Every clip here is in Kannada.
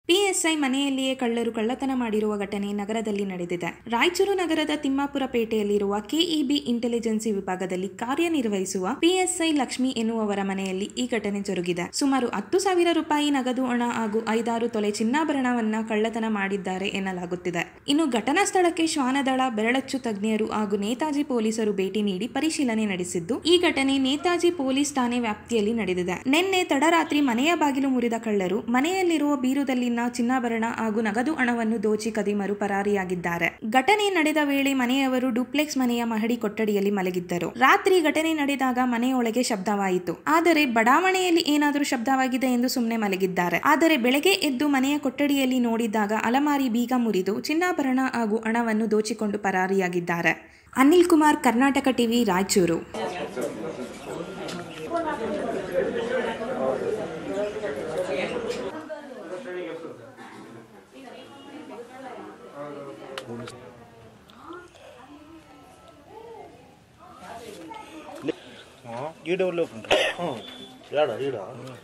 ಪಿಎಸ್ಐ ಮನೆಯಲ್ಲಿಯೇ ಕಳ್ಳರು ಕಳ್ಳತನ ಮಾಡಿರುವ ಘಟನೆ ನಗರದಲ್ಲಿ ನಡೆದಿದೆ ರಾಯಚೂರು ನಗರದ ತಿಮ್ಮಾಪುರ ಪೇಟೆಯಲ್ಲಿರುವ ಕೆಇಬಿ ಇಂಟೆಲಿಜೆನ್ಸಿ ವಿಭಾಗದಲ್ಲಿ ಕಾರ್ಯನಿರ್ವಹಿಸುವ ಪಿಎಸ್ಐ ಲಕ್ಷ್ಮಿ ಎನ್ನುವವರ ಮನೆಯಲ್ಲಿ ಈ ಘಟನೆ ಜರುಗಿದೆ ಸುಮಾರು ಹತ್ತು ಸಾವಿರ ರೂಪಾಯಿ ನಗದು ಹಣ ಹಾಗೂ ಐದಾರು ತೊಲೆ ಚಿನ್ನಾಭರಣವನ್ನ ಕಳ್ಳತನ ಮಾಡಿದ್ದಾರೆ ಎನ್ನಲಾಗುತ್ತಿದೆ ಇನ್ನು ಘಟನಾ ಸ್ಥಳಕ್ಕೆ ಶ್ವಾನದಳ ಬೆರಳಚ್ಚು ತಜ್ಞರು ಹಾಗೂ ನೇತಾಜಿ ಪೊಲೀಸರು ಭೇಟಿ ನೀಡಿ ಪರಿಶೀಲನೆ ನಡೆಸಿದ್ದು ಈ ಘಟನೆ ನೇತಾಜಿ ಪೊಲೀಸ್ ಠಾಣೆ ವ್ಯಾಪ್ತಿಯಲ್ಲಿ ನಡೆದಿದೆ ನಿನ್ನೆ ತಡರಾತ್ರಿ ಮನೆಯ ಬಾಗಿಲು ಮುರಿದ ಕಳ್ಳರು ಮನೆಯಲ್ಲಿರುವ ಬೀರುದಲ್ಲಿನ ಚಿನ್ನಾಭರಣ ಹಾಗೂ ನಗದು ಹಣವನ್ನು ದೋಚಿ ಕದಿಮರು ಪರಾರಿಯಾಗಿದ್ದಾರೆ ಘಟನೆ ನಡೆದ ವೇಳೆ ಮನೆಯವರು ಡುಪ್ಲೆಕ್ಸ್ ಮನೆಯ ಮಹಡಿ ಕೊಠಡಿಯಲ್ಲಿ ಮಲಗಿದ್ದರು ರಾತ್ರಿ ಘಟನೆ ನಡೆದಾಗ ಮನೆಯೊಳಗೆ ಶಬ್ದವಾಯಿತು ಆದರೆ ಬಡಾವಣೆಯಲ್ಲಿ ಏನಾದರೂ ಶಬ್ದವಾಗಿದೆ ಎಂದು ಸುಮ್ಮನೆ ಮಲಗಿದ್ದಾರೆ ಆದರೆ ಬೆಳಗ್ಗೆ ಎದ್ದು ಮನೆಯ ಕೊಠಡಿಯಲ್ಲಿ ನೋಡಿದಾಗ ಅಲಮಾರಿ ಬೀಗ ಮುರಿದು ಚಿನ್ನಾಭರಣ ಹಾಗೂ ಹಣವನ್ನು ದೋಚಿಕೊಂಡು ಪರಾರಿಯಾಗಿದ್ದಾರೆ ಅನಿಲ್ ಕುಮಾರ್ ಕರ್ನಾಟಕ ಟಿವಿ ರಾಯಚೂರು ಈಡ ಒಳ್ಳೆ ಹ್ಞೂ ಯಾಡ ಈಡ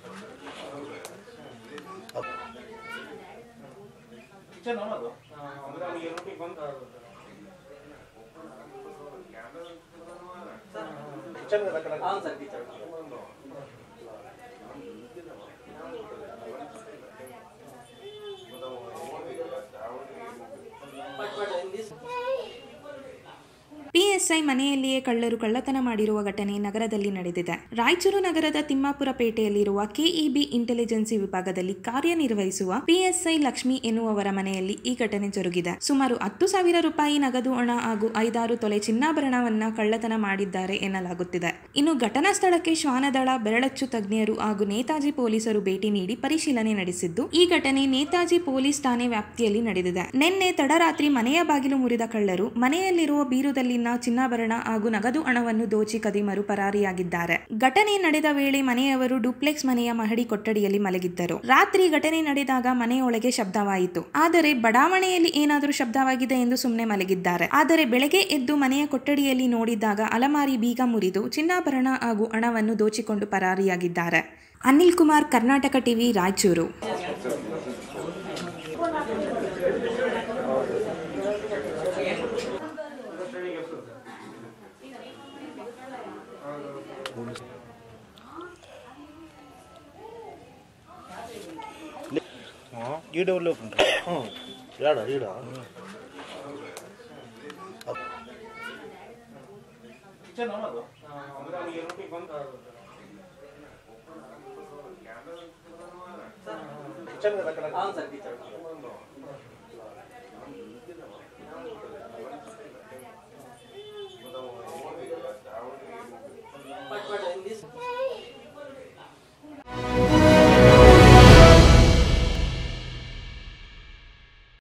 ಪಿಎಸ್ಐ ಮನೆಯಲ್ಲಿಯೇ ಕಳ್ಳರು ಕಳ್ಳತನ ಮಾಡಿರುವ ಘಟನೆ ನಗರದಲ್ಲಿ ನಡೆದಿದೆ ರಾಯಚೂರು ನಗರದ ತಿಮ್ಮಾಪುರ ಪೇಟೆಯಲ್ಲಿರುವ ಕೆಇಬಿ ಇಂಟೆಲಿಜೆನ್ಸಿ ವಿಭಾಗದಲ್ಲಿ ಕಾರ್ಯನಿರ್ವಹಿಸುವ ಪಿಎಸ್ಐ ಲಕ್ಷ್ಮಿ ಎನ್ನುವವರ ಮನೆಯಲ್ಲಿ ಈ ಘಟನೆ ಜರುಗಿದೆ ಸುಮಾರು ಹತ್ತು ಸಾವಿರ ರೂಪಾಯಿ ನಗದು ಹಣ ಹಾಗೂ ಐದಾರು ತೊಲೆ ಚಿನ್ನಾಭರಣವನ್ನ ಕಳ್ಳತನ ಮಾಡಿದ್ದಾರೆ ಎನ್ನಲಾಗುತ್ತಿದೆ ಇನ್ನು ಘಟನಾ ಸ್ಥಳಕ್ಕೆ ಶ್ವಾನದಳ ಬೆರಳಚ್ಚು ತಜ್ಞರು ಹಾಗೂ ನೇತಾಜಿ ಪೊಲೀಸರು ಭೇಟಿ ನೀಡಿ ಪರಿಶೀಲನೆ ನಡೆಸಿದ್ದು ಈ ಘಟನೆ ನೇತಾಜಿ ಪೊಲೀಸ್ ಠಾಣೆ ವ್ಯಾಪ್ತಿಯಲ್ಲಿ ನಡೆದಿದೆ ನಿನ್ನೆ ತಡರಾತ್ರಿ ಮನೆಯ ಬಾಗಿಲು ಮುರಿದ ಕಳ್ಳರು ಮನೆಯಲ್ಲಿರುವ ಬೀರುದಲ್ಲಿನ ಚಿನ್ನಾಭರಣ ಹಾಗೂ ನಗದು ಹಣವನ್ನು ದೋಚಿ ಕದಿಮರು ಪರಾರಿಯಾಗಿದ್ದಾರೆ ಘಟನೆ ನಡೆದ ವೇಳೆ ಮನೆಯವರು ಡುಪ್ಲೆಕ್ಸ್ ಮನೆಯ ಮಹಡಿ ಕೊಠಡಿಯಲ್ಲಿ ಮಲಗಿದ್ದರು ರಾತ್ರಿ ಘಟನೆ ನಡೆದಾಗ ಮನೆಯೊಳಗೆ ಶಬ್ದವಾಯಿತು ಆದರೆ ಬಡಾವಣೆಯಲ್ಲಿ ಏನಾದರೂ ಶಬ್ದವಾಗಿದೆ ಎಂದು ಸುಮ್ಮನೆ ಮಲಗಿದ್ದಾರೆ ಆದರೆ ಬೆಳಗ್ಗೆ ಎದ್ದು ಮನೆಯ ಕೊಠಡಿಯಲ್ಲಿ ನೋಡಿದಾಗ ಅಲಮಾರಿ ಬೀಗ ಮುರಿದು ಚಿನ್ನಾಭರಣ ಹಾಗೂ ಹಣವನ್ನು ದೋಚಿಕೊಂಡು ಪರಾರಿಯಾಗಿದ್ದಾರೆ ಅನಿಲ್ ಕುಮಾರ್ ಕರ್ನಾಟಕ ಟಿವಿ ರಾಯಚೂರು ಹ್ಞೂ ಈಡ ಒಳ್ಳೆ ಹ್ಞೂ ಯಾಡ ಈಡ